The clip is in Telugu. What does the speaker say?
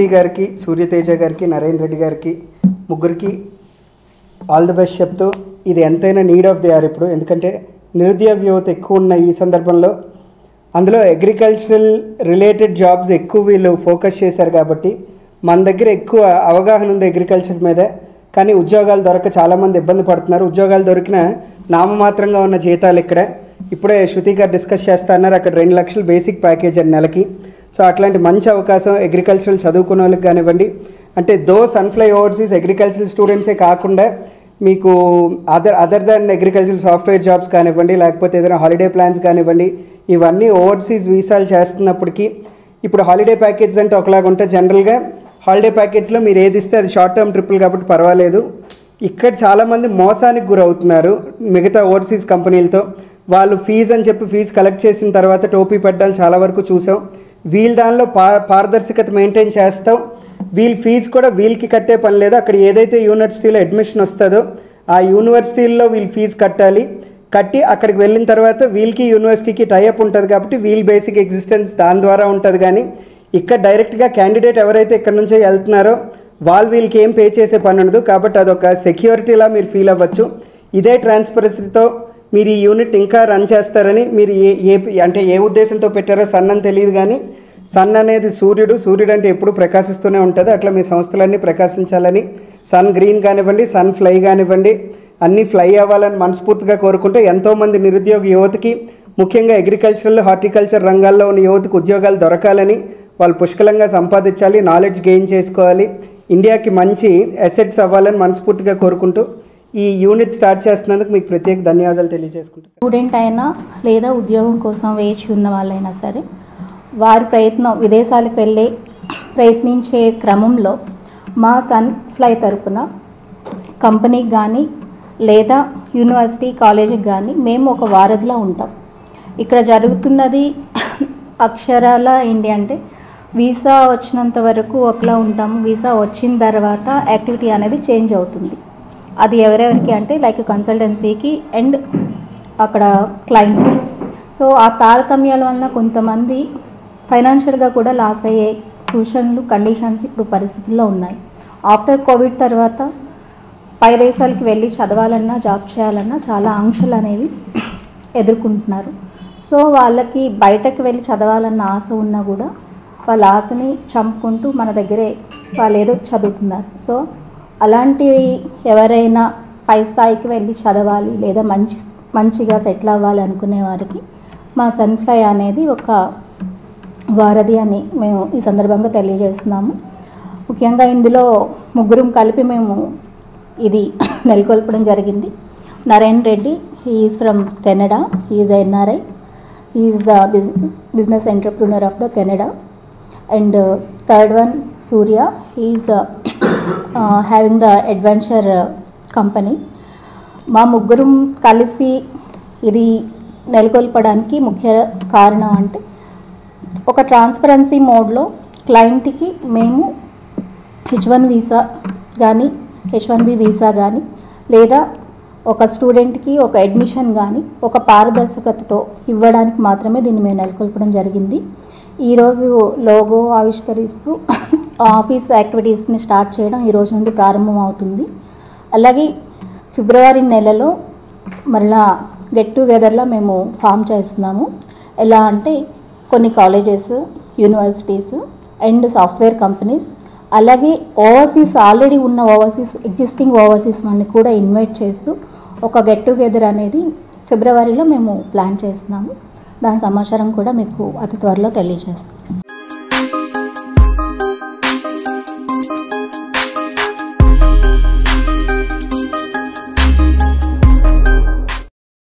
గారికి సూర్యతేజ గారికి నరేన్ రెడ్డి గారికి ముగ్గురికి ఆల్ ది బెస్ట్ చెప్తూ ఇది ఎంతైనా నీడ్ ఆఫ్ ది ఆర్ ఇప్పుడు ఎందుకంటే నిరుద్యోగ యువత ఎక్కువ ఉన్న ఈ సందర్భంలో అందులో అగ్రికల్చరల్ రిలేటెడ్ జాబ్స్ ఎక్కువ వీళ్ళు ఫోకస్ చేశారు కాబట్టి మన దగ్గర ఎక్కువ అవగాహన ఉంది అగ్రికల్చర్ మీద కానీ ఉద్యోగాలు దొరక చాలామంది ఇబ్బంది పడుతున్నారు ఉద్యోగాలు దొరికిన నామమాత్రంగా ఉన్న జీతాలు ఇక్కడ ఇప్పుడే శృతి గారు డిస్కస్ చేస్తా అన్నారు అక్కడ రెండు లక్షలు బేసిక్ ప్యాకేజ్ అని నెలకి సో అట్లాంటి మంచి అవకాశం అగ్రికల్చరల్ చదువుకున్న వాళ్ళకి కానివ్వండి అంటే దో సన్ఫ్లై ఓవర్సీస్ అగ్రికల్చరల్ స్టూడెంట్సే కాకుండా మీకు other other than agricultural software jobs కానివ్వండి లేకపోతే ఏదైనా హాలిడే ప్లాన్స్ కానివ్వండి ఇవన్నీ ఓవర్సీస్ వీసాలు చేస్తున్నప్పటికీ ఇప్పుడు హాలిడే ప్యాకేజ్ అంటే ఒకలాగా ఉంటే జనరల్గా హాలిడే ప్యాకేజ్లో మీరు ఏది ఇస్తే అది షార్ట్ టర్మ్ ట్రిప్పులు కాబట్టి పర్వాలేదు ఇక్కడ చాలామంది మోసానికి గురవుతున్నారు మిగతా ఓవర్సీస్ కంపెనీలతో వాళ్ళు ఫీజు అని చెప్పి ఫీజు కలెక్ట్ చేసిన తర్వాత టోపీ పెట్టాలి చాలా వరకు చూసాం వీళ్ళ దానిలో పా పారదర్శకత మెయింటైన్ చేస్తాం వీళ్ళ ఫీజు కూడా వీళ్ళకి కట్టే పని లేదు అక్కడ ఏదైతే యూనివర్సిటీలో అడ్మిషన్ వస్తుందో ఆ యూనివర్సిటీల్లో వీళ్ళు ఫీజు కట్టాలి కట్టి అక్కడికి వెళ్ళిన తర్వాత వీళ్ళకి యూనివర్సిటీకి టైఅప్ ఉంటుంది కాబట్టి వీల్ బేసిక్ ఎగ్జిస్టెన్స్ దాని ద్వారా ఉంటుంది కానీ ఇక్కడ డైరెక్ట్గా క్యాండిడేట్ ఎవరైతే ఇక్కడ నుంచో వెళ్తున్నారో వాళ్ళు వీళ్ళకి ఏం పే చేసే పని ఉండదు కాబట్టి అదొక సెక్యూరిటీలా మీరు ఫీల్ అవ్వచ్చు ఇదే ట్రాన్స్పరెన్సీతో మీరు ఈ యూనిట్ ఇంకా రన్ చేస్తారని మీరు ఏ ఏ అంటే ఏ ఉద్దేశంతో పెట్టారో సన్ అని తెలియదు కానీ సన్ అనేది సూర్యుడు సూర్యుడు అంటే ఎప్పుడు ప్రకాశిస్తూనే ఉంటుంది అట్లా మీ సంస్థలన్నీ ప్రకాశించాలని సన్ గ్రీన్ కానివ్వండి సన్ ఫ్లై కానివ్వండి అన్నీ ఫ్లై అవ్వాలని మనస్ఫూర్తిగా కోరుకుంటూ ఎంతోమంది నిరుద్యోగ యువతకి ముఖ్యంగా అగ్రికల్చరల్ హార్టికల్చర్ రంగాల్లో ఉన్న యువతకు ఉద్యోగాలు దొరకాలని వాళ్ళు పుష్కలంగా సంపాదించాలి నాలెడ్జ్ గెయిన్ చేసుకోవాలి ఇండియాకి మంచి అసెట్స్ అవ్వాలని మనస్ఫూర్తిగా కోరుకుంటూ ఈ యూనిట్ స్టార్ట్ చేస్తున్నందుకు మీకు ప్రత్యేక ధన్యవాదాలు తెలియజేసుకుంటాను స్టూడెంట్ అయినా లేదా ఉద్యోగం కోసం వేచి ఉన్న వాళ్ళైనా సరే వారి ప్రయత్నం విదేశాలకు వెళ్ళే ప్రయత్నించే క్రమంలో మా సన్ ఫ్లై తరపున కంపెనీకి కానీ లేదా యూనివర్సిటీ కాలేజీకి కానీ మేము ఒక వారధిలో ఉంటాం ఇక్కడ జరుగుతున్నది అక్షరాల ఏంటి అంటే వీసా వచ్చినంత వరకు ఒకలా ఉంటాము వీసా వచ్చిన తర్వాత యాక్టివిటీ అనేది చేంజ్ అవుతుంది అది ఎవరెవరికి అంటే లైక్ కన్సల్టెన్సీకి అండ్ అక్కడ క్లయింట్కి సో ఆ తారతమ్యాల వలన కొంతమంది ఫైనాన్షియల్గా కూడా లాస్ అయ్యే సూచనలు కండిషన్స్ ఇప్పుడు పరిస్థితుల్లో ఉన్నాయి ఆఫ్టర్ కోవిడ్ తర్వాత పై దేశాలకి వెళ్ళి చదవాలన్నా జాబ్ చేయాలన్నా చాలా ఆంక్షలు అనేవి ఎదుర్కొంటున్నారు సో వాళ్ళకి బయటకు వెళ్ళి చదవాలన్న ఆశ ఉన్నా కూడా వాళ్ళ ఆశని చంపుకుంటూ మన దగ్గరే వాళ్ళు ఏదో చదువుతున్నారు సో అలాంటివి ఎవరైనా పై స్థాయికి వెళ్ళి చదవాలి లేదా మంచి మంచిగా సెటిల్ అవ్వాలి అనుకునే వారికి మా సన్ఫ్లై అనేది ఒక వారధి అని మేము ఈ సందర్భంగా తెలియజేస్తున్నాము ముఖ్యంగా ఇందులో ముగ్గురం కలిపి మేము ఇది నెలకొల్పడం జరిగింది Naren Reddy he's from Canada he's NRI he's the business entrepreneur of the Canada and third one Surya he's the having the adventure company మా ముగ్గురం కలిసి ఇది నెలకొల్పడానికి ముఖ్య కారణం అంటే ఒక ట్రాన్స్పరెన్సీ మోడ్లో క్లయింట్కి మేము హెచ్ వన్ వీసా కానీ హెచ్ వన్ బి వీసా కానీ లేదా ఒక స్టూడెంట్కి ఒక అడ్మిషన్ కానీ ఒక పారదర్శకతతో ఇవ్వడానికి మాత్రమే దీన్ని మేము నెలకొల్పడం జరిగింది ఈరోజు లోగో ఆవిష్కరిస్తూ ఆఫీస్ యాక్టివిటీస్ని స్టార్ట్ చేయడం ఈ రోజు నుండి ప్రారంభం అవుతుంది అలాగే ఫిబ్రవరి నెలలో మరలా గెట్ టుగెదర్లో మేము ఫామ్ చేస్తున్నాము ఎలా అంటే కొన్ని colleges universities and software companies అలాగే ఓవర్సీస్ ఆల్రెడీ ఉన్న ఓవర్సీస్ ఎగ్జిస్టింగ్ ఓవర్సీస్ వాళ్ళని కూడా ఇన్వైట్ చేస్తూ ఒక గెట్ టుగెదర్ అనేది ఫిబ్రవరిలో మేము ప్లాన్ చేస్తున్నాము దాని సమాచారం కూడా మీకు అతి త్వరలో తెలియజేస్తాం